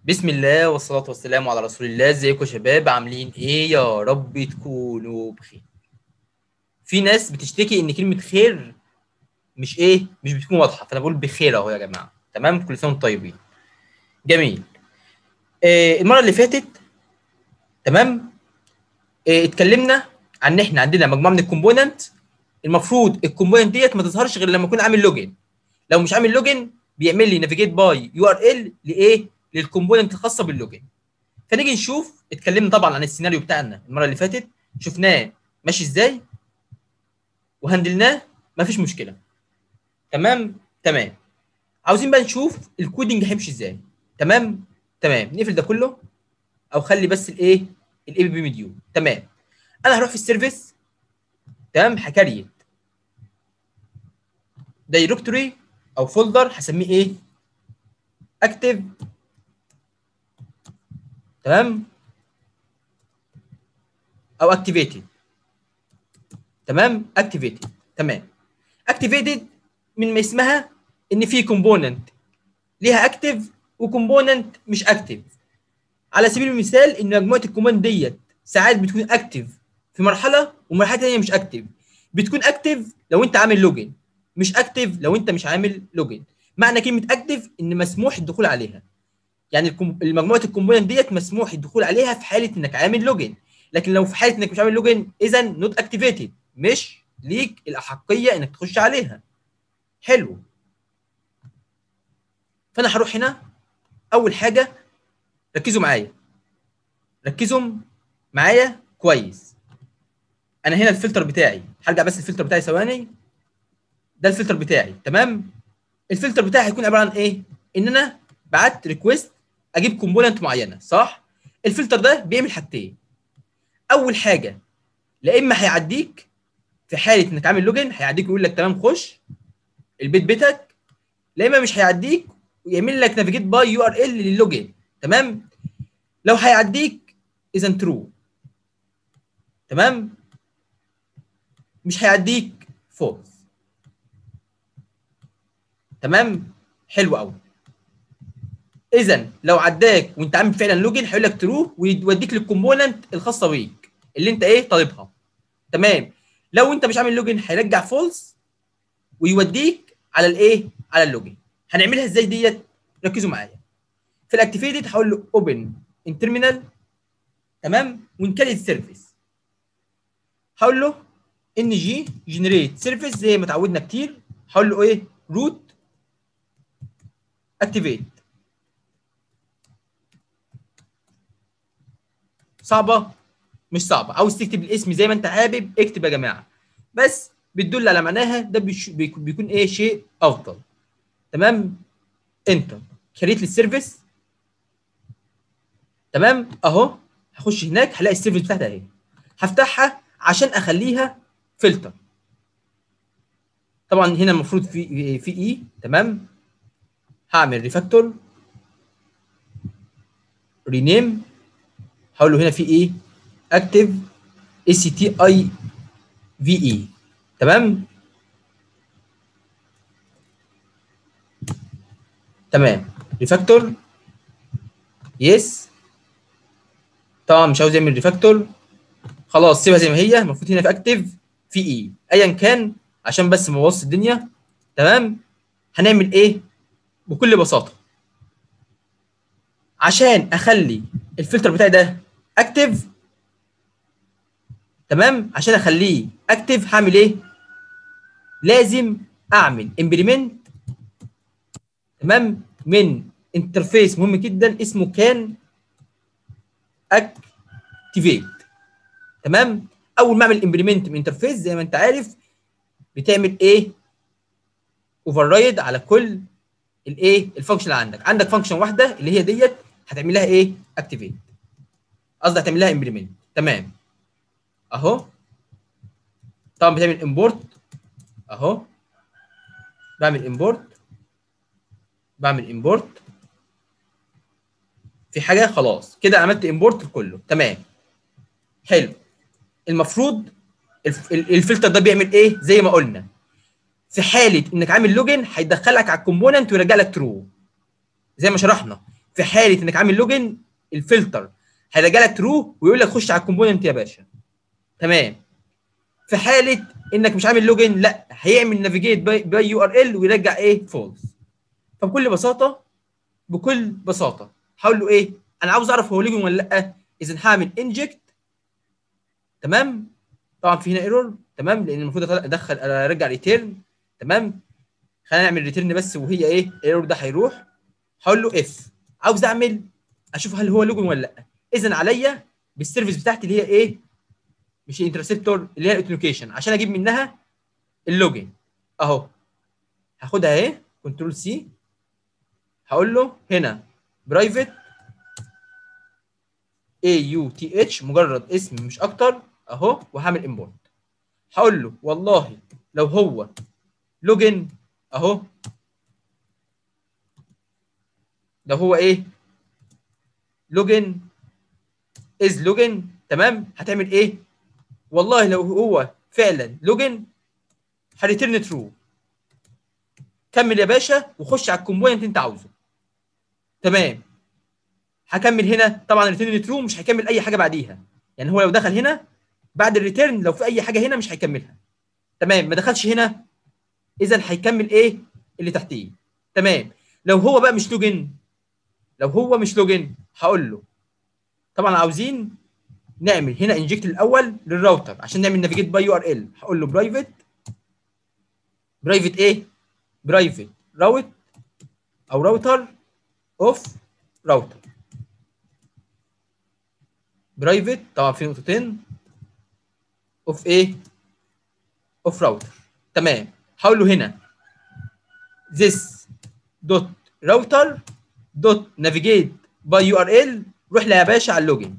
بسم الله والصلاة والسلام على رسول الله ازيكم يا شباب عاملين ايه يا رب تكونوا بخير في ناس بتشتكي ان كلمة خير مش ايه مش بتكون واضحة فانا بقول بخير اهو يا جماعة تمام كل سنة وانتم طيبين جميل آه المرة اللي فاتت تمام آه اتكلمنا عن ان احنا عندنا مجموعة من الكومبوننت المفروض الكومبوننت ديت ما تظهرش غير لما اكون عامل لوجن لو مش عامل لوجن بيعمل لي نافيجيت باي يو ار ال لايه للكومبوننت الخاصه باللوجن فنيجي نشوف اتكلمنا طبعا عن السيناريو بتاعنا المره اللي فاتت شفناه ماشي ازاي وهندلناه مفيش مشكله تمام تمام عاوزين بقى نشوف الكودينج هيمشي ازاي تمام تمام نقفل ده كله او خلي بس الايه الاي بي بي مديو تمام انا هروح في السيرفيس تمام هكريت دايركتوري او فولدر هسميه ايه اكتف تمام او اكتيفيتد تمام اكتيفيتد تمام اكتيفيتد من ما اسمها ان في كومبوننت ليها اكتف وكومبوننت مش اكتف على سبيل المثال ان مجموعه الكومبوننت ديت ساعات بتكون اكتف في مرحله ومرحله ثانيه مش اكتف بتكون اكتف لو انت عامل لوجن مش اكتف لو انت مش عامل لوجن معنى كلمه اكتف ان مسموح الدخول عليها يعني مجموعه الكومبوننت ديت مسموح الدخول عليها في حاله انك عامل لوجن لكن لو في حاله انك مش عامل لوجن اذا نوت اكتيفيتد مش ليك الاحقيه انك تخش عليها حلو فانا هروح هنا اول حاجه ركزوا معايا ركزوا معايا كويس انا هنا الفلتر بتاعي هرجع بس الفلتر بتاعي ثواني ده الفلتر بتاعي تمام الفلتر بتاعي هيكون عباره عن ايه ان انا بعت ريكويست اجيب كومبوننت معينه صح الفلتر ده بيعمل حاجتين اول حاجه لا اما هيعديك في حاله انك عامل لوجن هيعديك ويقول لك تمام خش البيت بيتك لا اما مش هيعديك ويعمل لك نافيجيت باي يو ار ال للوجن تمام لو هيعديك اذا ترو تمام مش هيعديك فولس تمام حلو قوي اذا لو عداك وانت عامل فعلا لوجن هيقول لك ترو ويوديك للكومبوننت الخاصه بيك اللي انت ايه طالبها تمام لو انت مش عامل لوجن هيرجع فولس ويوديك على الايه على اللوجن هنعملها ازاي ديت ركزوا معايا في الاكتيفيتد هقول له اوبن ان تيرمينال تمام ونكريت سيرفيس هقول له ان جي جنريت سيرفيس زي ما اتعودنا كتير هقول له ايه روت اكتيفيت صعبه مش صعبه عاوز تكتب الاسم زي ما انت حابب اكتب يا جماعه بس بتدل على معناها ده بيش بيكون ايه شيء افضل تمام انتر كريت للسيرفيس تمام اهو هخش هناك هلاقي السيرفيس بتاعتها اهي هفتحها عشان اخليها فلتر طبعا هنا المفروض في في اي تمام هعمل ريفاكتور رينيم هقول له هنا في ايه اكتف اي سي تي اي في اي تمام تمام ريفاكتور يس طبعا مش عاوز يعمل ريفاكتور خلاص سيبها زي ما هي المفروض هنا في اكتف في اي ايا كان عشان بس ما نبوظش الدنيا تمام هنعمل ايه بكل بساطه عشان اخلي الفلتر بتاعي ده اكتف تمام عشان اخليه اكتف هعمل ايه لازم اعمل امبلمنت تمام من انترفيس مهم جدا اسمه كان اكتيفيت تمام اول ما اعمل امبلمنت من انترفيس زي ما انت عارف بتعمل ايه اوفر رايد على كل الايه الفانكشن اللي عندك عندك فانكشن واحده اللي هي ديت هتعمل لها ايه اكتيفيت قصدي هتعمل لها امبلمنت تمام اهو طبعا بتعمل امبورت اهو بعمل امبورت بعمل امبورت في حاجه خلاص كده عملت امبورت كله تمام حلو المفروض الفلتر ده بيعمل ايه زي ما قلنا في حاله انك عامل لوجن هيدخلك على الكومبوننت ويرجع لك ترو زي ما شرحنا في حاله انك عامل لوجن الفلتر هيرجع لك ترو ويقول لك خش على الكومبوننت يا باشا تمام في حاله انك مش عامل لوجن لا هيعمل نافيجيت باي يو ار ال ويرجع ايه فولس فبكل بساطه بكل بساطه هقول له ايه انا عاوز اعرف هو لوجن ولا لا اذا هعمل انجكت تمام طبعا في هنا ايرور تمام لان المفروض ادخل ارجع ريتيرن تمام خلينا نعمل ريتيرن بس وهي ايه الايرور ده هيروح هقول له اف عاوز اعمل اشوف هل هو لوجن ولا لا اذا عليا بالسيرفيس بتاعتي اللي هي ايه مش الانترسبتور اللي هي الاوثنتيكيشن عشان اجيب منها اللوجن اهو هاخدها اهي كنترول سي هقول له هنا برايفت اي يو تي اتش مجرد اسم مش اكتر اهو وهعمل امبورت هقول له والله لو هو لوجن اهو لو هو ايه لوجن از لوجن تمام هتعمل ايه والله لو هو فعلا لوجن هريترن ترو كمل يا باشا وخش على الكومبوننت انت عاوزه تمام هكمل هنا طبعا ريتيرن ترو مش هيكمل اي حاجه بعديها يعني هو لو دخل هنا بعد الريتيرن لو في اي حاجه هنا مش هيكملها تمام ما دخلش هنا اذا هيكمل ايه اللي تحتيه تمام لو هو بقى مش لوجن لو هو مش لوجن هقول له طبعا عاوزين نعمل هنا انجكت الاول للراوتر عشان نعمل نافيجيت باي يو ار ال هقول له برايفت برايفت ايه برايفت راوت او راوتر اوف راوتر برايفت طبعا في نقطتين اوف ايه اوف راوتر تمام هقول له هنا this دوت راوتر دوت نافيجيت باي يو ار ال روح لها يا باشا على اللوجن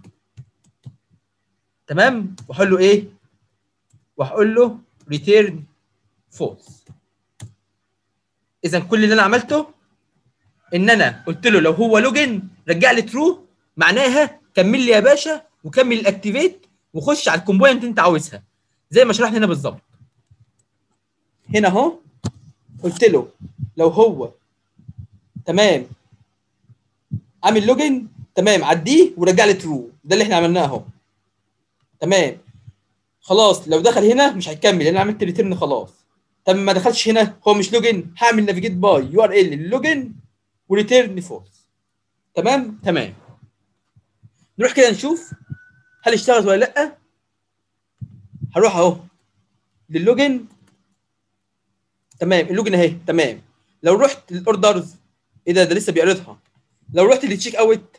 تمام وهقول له ايه وهقول له ريتيرن فولس اذا كل اللي انا عملته ان انا قلت له لو هو لوجن رجع لي ترو معناها كمل لي يا باشا وكمل الاكتيفيت وخش على الكومبوننت انت عاوزها زي ما شرحنا هنا بالظبط هنا اهو قلت له لو هو تمام عامل لوجن تمام عديه ورجع لي ترو ده اللي احنا عملناه اهو تمام خلاص لو دخل هنا مش هيكمل لان انا عملت ريتيرن خلاص طب ما دخلش هنا هو مش لوجن هعمل نافيجيت باي يو ار ال للوجن وريتيرن فولس تمام تمام نروح كده نشوف هل اشتغلت ولا لا هروح اهو للوجن تمام اللوجن اهي تمام لو رحت للاوردرز ايه ده ده لسه بيعرضها لو رحت للتشيك اوت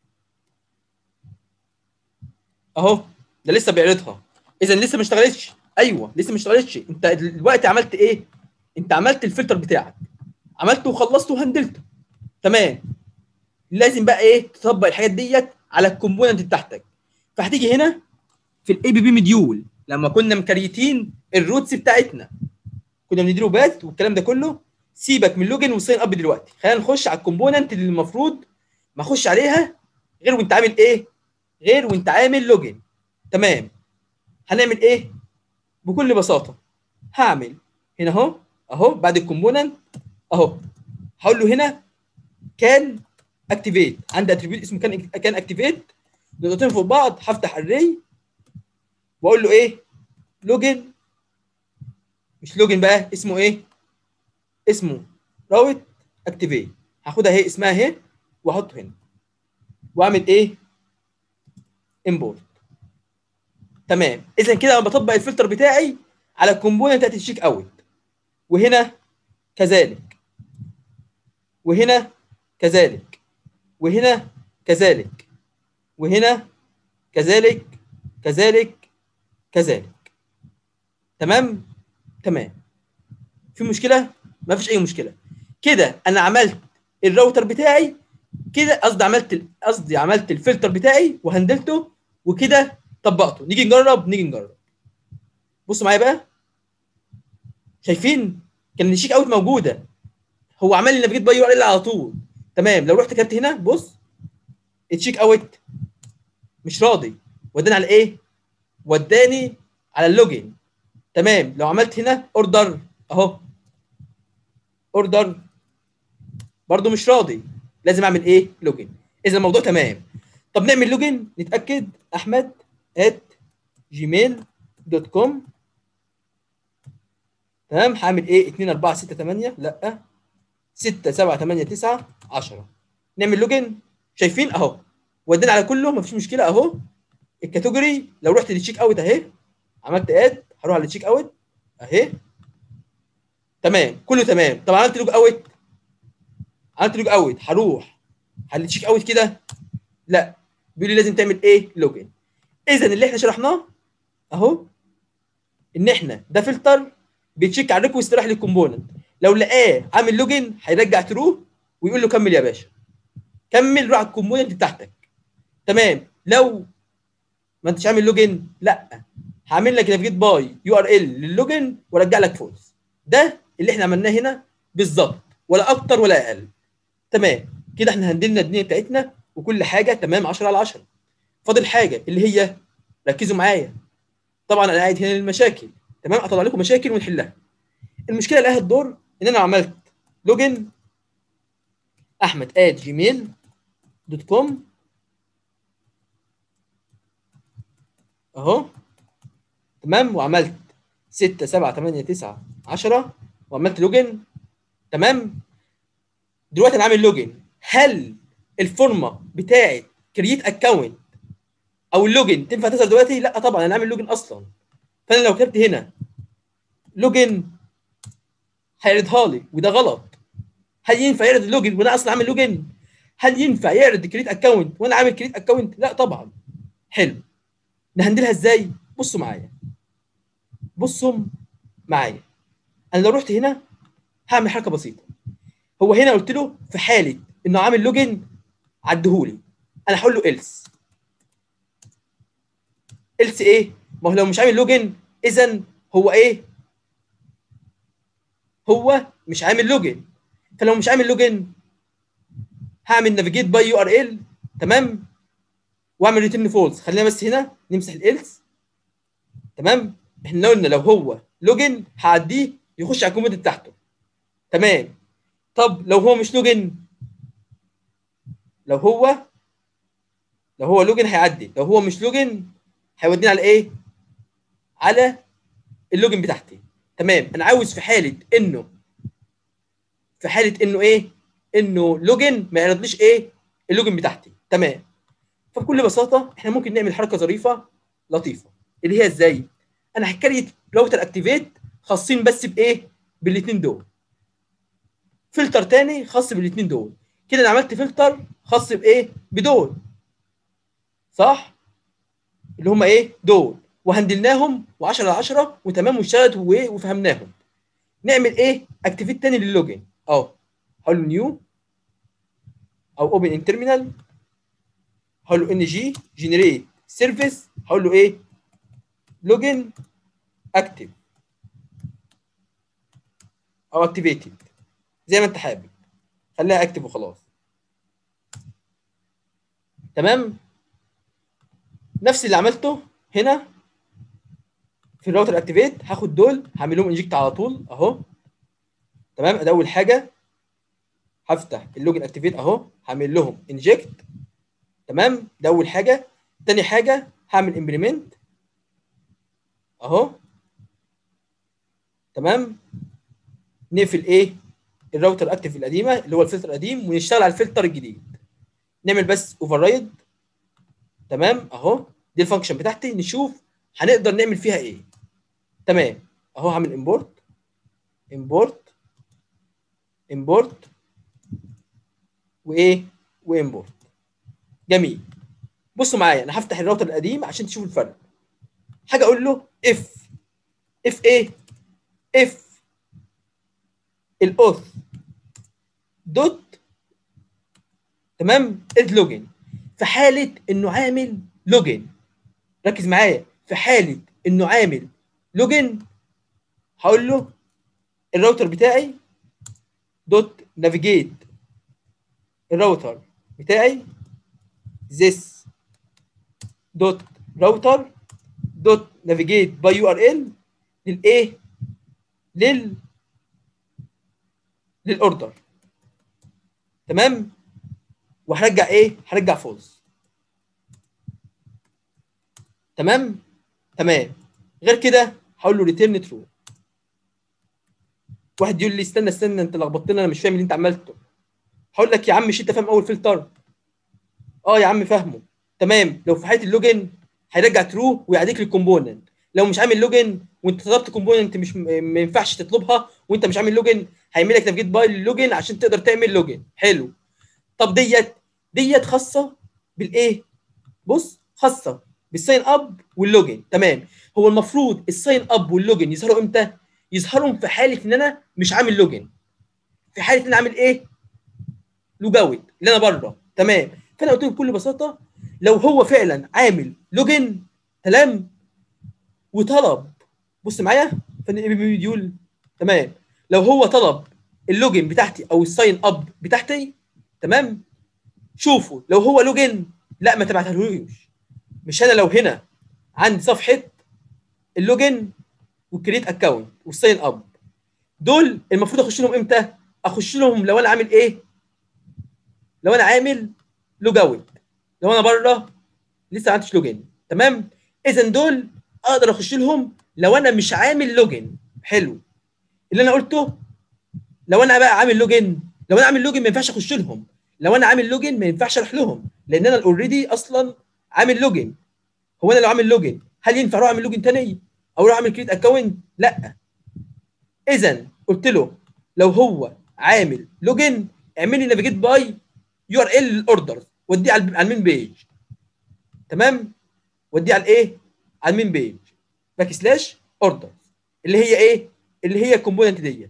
اهو ده لسه بيعرضها اذا لسه ما اشتغلتش ايوه لسه ما اشتغلتش انت دلوقتي عملت ايه انت عملت الفلتر بتاعك عملته وخلصته وهندلته تمام لازم بقى ايه تطبق الحاجات ديت على الكومبوننت بتاعتك فهتيجي هنا في الاي بي بي مديول لما كنا مكريتين الروتس بتاعتنا كنا بنديله بات والكلام ده كله سيبك من لوجن وساين اب دلوقتي خلينا نخش على الكومبوننت اللي المفروض ما اخش عليها غير وانت عامل ايه غير وانت عامل لوجن تمام هنعمل ايه بكل بساطه هعمل هنا اهو اهو بعد الكومبوننت اهو هقول له هنا كان اكتيفيت عندي اتريبيوت اسمه كان كان اكتيفيت نقطتين فوق بعض هفتح الري واقول له ايه لوجن مش لوجن بقى اسمه ايه اسمه راوت اكتيفيت هاخدها اهي اسمها اهي واحطه هنا واعمل ايه امبورت تمام اذا كده انا بطبق الفلتر بتاعي على الكومبوننت بتاعت الشيك اوت وهنا كذلك وهنا كذلك وهنا كذلك وهنا كذلك كذلك كذلك تمام تمام في مشكله ما فيش اي مشكله كده انا عملت الراوتر بتاعي كده قصدي عملت قصدي عملت الفلتر بتاعي وهندلته وكده طبقته نيجي نجرب نيجي نجرب بصوا معايا بقى شايفين كان الشيك اوت موجوده هو عمل لي نافيجيت باي يو ار ال على طول تمام لو رحت كتبت هنا بص التشيك اوت مش راضي وداني على ايه وداني على اللوجن تمام لو عملت هنا اوردر اهو اوردر برضو مش راضي لازم اعمل ايه لوجن اذا الموضوع تمام طب نعمل لوجن نتاكد احمد at جيميل دوت كوم تمام هعمل ايه 2 4 6 8 لا 6 7 8 9 10 نعمل لوجن شايفين اهو ودينا على كله مفيش مشكله اهو الكاتيجوري لو رحت للتشيك اوت اهي عملت اد هروح على التشيك اوت اهي تمام كله تمام طب عملت لوج اوت عملت لوج اوت هروح على التشيك اوت كده لا بيقول لي لازم تعمل ايه لوجن اذا اللي احنا شرحناه اهو ان احنا ده فلتر بيتشيك على الريكوست رايح للكومبوننت لو لقاه عامل لوجن هيرجع ترو ويقول له كمل يا باشا كمل روح على الكومبوننت بتاعتك تمام لو ما انتش عامل لوجن لا هعمل لك نافيجيت باي يو ار ال للوجن وارجع لك فولس ده اللي احنا عملناه هنا بالظبط ولا اكتر ولا اقل تمام كده احنا هندلنا الدنيا بتاعتنا وكل حاجه تمام 10 على 10 فاضل حاجه اللي هي ركزوا معايا طبعا انا قاعد هنا للمشاكل تمام اطلع لكم مشاكل ونحلها المشكله اللي لها الدور ان انا عملت لوجن احمد ات جيميل دوت كوم اهو تمام وعملت 6 7 8 9 10 وعملت لوجن تمام دلوقتي انا عامل لوجن هل الفورمه بتاعه كرييت اكونت او اللوجن تنفع تظهر دلوقتي لا طبعا انا عامل لوجن اصلا فانا لو كتبت هنا لوجن هيعرضها لي وده غلط هل ينفع يعرض اللوجن وانا اصلا عامل لوجن هل ينفع يعرض كريت اكونت وانا عامل كريت اكونت لا طبعا حلو نهندلها ازاي بصوا معايا بصوا معايا انا لو رحت هنا هعمل حركه بسيطه هو هنا قلت له في حاله انه عامل لوجن عدهولي انا هقول له إلس إلس ايه ما هو لو مش عامل لوجن اذا هو ايه هو مش عامل لوجن فلو مش عامل لوجن هعمل نافيجيت باي يو ار ال تمام واعمل ريتيرن فولس خلينا بس هنا نمسح الالس تمام احنا قلنا لو هو لوجن هعديه يخش على الكومنت بتاعته تمام طب لو هو مش لوجن لو هو لو هو لوجن هيعدي لو هو مش لوجن هيودينا على ايه على اللوجن بتاعتي تمام انا عاوز في حاله انه في حاله انه ايه انه لوجن ما يعرضليش ايه اللوجن بتاعتي تمام فبكل بساطه احنا ممكن نعمل حركه ظريفه لطيفه اللي هي ازاي انا هكريت راوتر اكتيفيت خاصين بس بايه بالاثنين دول فلتر تاني خاص بالاثنين دول كده انا عملت فلتر خاص بايه بدول صح اللي هم ايه دول وهندلناهم و10 على 10 وتمام واشتغلت وايه وفهمناهم نعمل ايه اكتيفيت تاني للوجن اهو هقول له نيو او اوبن ان تيرمينال هقول له ان جي جنريت سيرفيس هقول له ايه لوجن اكتف او اكتيفيتد زي ما انت حابب خليها اكتف وخلاص تمام نفس اللي عملته هنا في الراوتر اكتيفيت هاخد دول هعمل لهم انجكت على طول اهو تمام ادي اول حاجه هفتح اللوجن اكتيفيت اهو هعمل لهم انجكت تمام ده اول حاجه تاني حاجه هعمل امبلمنت اهو تمام نقفل ايه الراوتر اكتف القديمه اللي هو الفلتر القديم ونشتغل على الفلتر الجديد نعمل بس اوفر رايد تمام اهو دي الفانكشن بتاعتي نشوف هنقدر نعمل فيها ايه تمام اهو هعمل امبورت امبورت امبورت وايه وامبورت جميل بصوا معايا انا هفتح الراوتر القديم عشان تشوفوا الفرق حاجه اقول له اف اف ايه اف الاوث دوت تمام از لوجن في حاله انه عامل لوجن ركز معايا في حاله انه عامل لوجن هقول له الراوتر بتاعي دوت نافيجيت الراوتر بتاعي this دوت راوتر دوت نافيجيت باي يو ار ال للايه لل للاوردر تمام وهرجع ايه هرجع فولس تمام تمام غير كده هقول له ريتيرن ترو واحد يقول لي استنى استنى انت لخبطتني انا مش فاهم اللي انت عملته هقول لك يا عم مش انت فاهم اول فلتر اه يا عم فاهمه تمام لو في حاله اللوجن هيرجع ترو ويعديك للكومبوننت لو مش عامل لوجن وانت طلبت كومبوننت مش ما ينفعش تطلبها وانت مش عامل لوجن هيعمل لك نافيجيت باي للوجن عشان تقدر تعمل لوجن حلو طب ديت ديت خاصه بالايه بص خاصه بالساين اب واللوجن تمام هو المفروض الساين اب واللوجن يظهروا امتى يظهروا في حاله ان انا مش عامل لوجن في حاله ان انا عامل ايه لوج اوت اللي انا بره تمام فانا قلت له بكل بساطه لو هو فعلا عامل لوجن تمام وطلب بص معايا فان اي بي مديول تمام لو هو طلب اللوجن بتاعتي او الساين اب بتاعتي تمام شوفوا لو هو لوجن لا ما تبعتهالوش مش انا لو هنا عندي صفحه اللوجن والكريت اكونت والساين اب دول المفروض اخش لهم امتى؟ اخش لهم لو انا عامل ايه؟ لو انا عامل لوج اوت لو انا بره لسه ما عملتش لوجن تمام؟ اذا دول اقدر اخش لهم لو انا مش عامل لوجن حلو اللي انا قلته لو انا بقى عامل لوجن لو انا عامل لوجن ما ينفعش اخش لهم لو انا عامل لوجن ما ينفعش اروح لهم لان انا اوريدي اصلا عامل لوجن هو انا لو عامل لوجن هل ينفع اروح اعمل لوجن تاني او اروح اعمل كريت اكونت لا اذا قلت له لو هو عامل لوجن اعمل لي نافيجيت باي يو ار ال الاوردر وديه على المين بيج تمام وديه على الايه على المين بيج باك سلاش اوردر اللي هي ايه اللي هي الكومبوننت ديت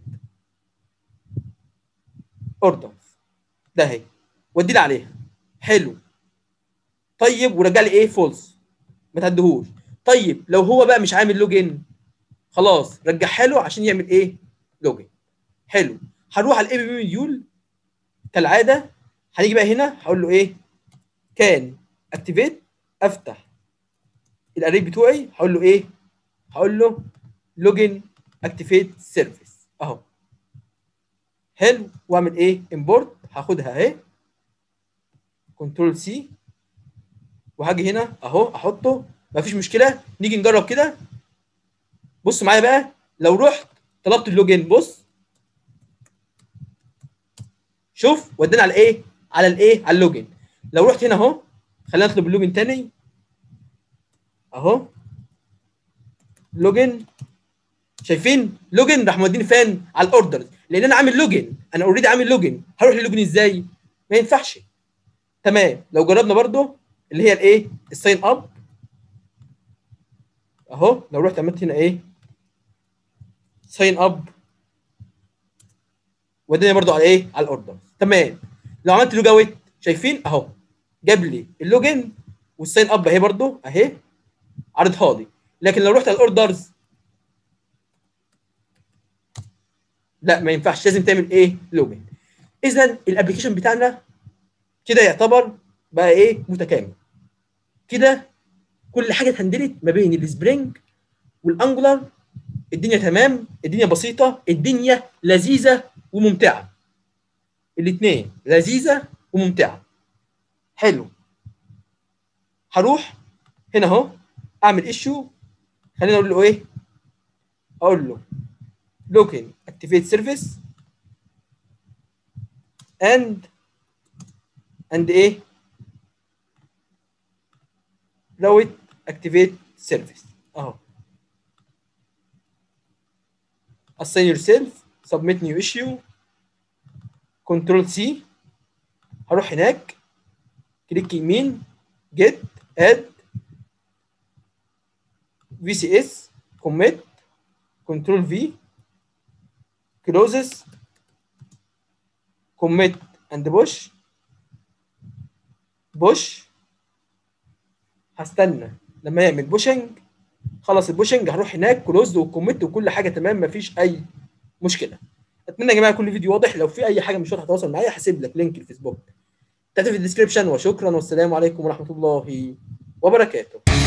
اوردر ده اهي ودي لي عليها حلو طيب ورجع لي ايه فولس ما تعدهوش طيب لو هو بقى مش عامل لوجن خلاص رجعها له عشان يعمل ايه لوجن حلو هروح على الاي بي مديول كالعاده هنيجي بقى هنا هقول له ايه كان اكتيفيت افتح الاري بتوعي هقول له ايه هقول له لوجن اكتيفيت سيرفيس اهو حلو واعمل ايه امبورت هاخدها اهي كنترول سي وهاجي هنا اهو احطه مفيش مشكله نيجي نجرب كده بص معايا بقى لو رحت طلبت اللوجن بص شوف ودينا على ايه على الايه على اللوجن لو رحت هنا اهو خلينا نطلب اللوجن تاني اهو لوجن شايفين لوجن راح موديني فين على الاوردرز لان انا عامل لوجن انا اوريدي عامل لوجن هروح للوجن ازاي ما ينفعش تمام لو جربنا برضو اللي هي الايه الساين اب اهو لو رحت عملت هنا ايه ساين اب ودينا برضو على ايه على الاوردر تمام لو عملت لوج اوت شايفين اهو جاب لي اللوجن والساين اب اهي برضو اهي عرضها لي لكن لو رحت على الاوردرز لا ما ينفعش لازم تعمل ايه لوجن اذا الابلكيشن بتاعنا كده يعتبر بقى ايه متكامل كده كل حاجه اتهندلت ما بين السبرينج والانجولار الدنيا تمام الدنيا بسيطه الدنيا لذيذه وممتعه الاثنين لذيذه وممتعه حلو هروح هنا اهو اعمل ايشو خلينا اقول له ايه اقول له لوكن اكتيفيت سيرفيس اند اند ايه راوت اكتيفيت سيرفيس اهو assign yourself submit new issue كنترول سي هروح هناك كليك يمين get add vcs commit كنترول في closes commit and push push هستنى لما يعمل بوشنج خلص البوشنج هروح هناك كلوز وكوميت وكل حاجه تمام مفيش اي مشكله اتمنى يا جماعه كل فيديو واضح لو في اي حاجه مش واضحه تواصل معايا هسيب لك لينك الفيسبوك تحت في الديسكربشن وشكرا والسلام عليكم ورحمه الله وبركاته